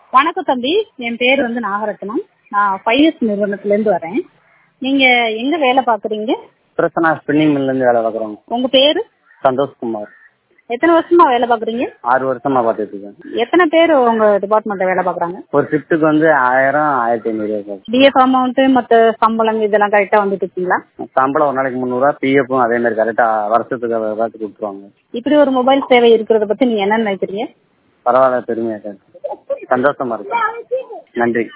வணக்கம் தம்பி என் பேர் வந்து நாகரத்னம் நான் ஃபைவ் இயர்ஸ் நிறுவனத்துலேருந்து வரேன் நீங்கள் எங்கே வேலை பார்க்குறீங்க பிரசன்னா ஸ்பின்னிங் மில்லேருந்து வேலை பார்க்குறோம் உங்கள் பேர் சந்தோஷ்குமார் எத்தனை வருஷமா வேலை பார்க்குறீங்க ஆறு வருஷமா பார்த்துட்டு இருக்கேன் எத்தனை பேர் உங்கள் டிபார்ட்மெண்ட்டில் வேலை பார்க்குறாங்க ஒரு ஷிஃப்ட்டுக்கு வந்து ஆயிரம் ஆயிரத்தி ஐநூறு சார் டிஎஃப் அமௌண்ட்டு மற்ற சம்பளம் இதெல்லாம் கரெக்டாக வந்துட்டு இருக்கீங்களா சம்பளம் ஒரு நாளைக்கு முந்நூறுரூவா பிஎஃப்பும் அதே மாதிரி கரெக்டாக வருஷத்துக்கு பார்த்து கொடுத்துருவாங்க இப்படி ஒரு மொபைல் சேவை இருக்கிறத பற்றி நீங்கள் என்ன நினைக்கிறீங்க பரவாயில்ல பெருமையா சார் சந்தோஷமா இருக்கு நன்றி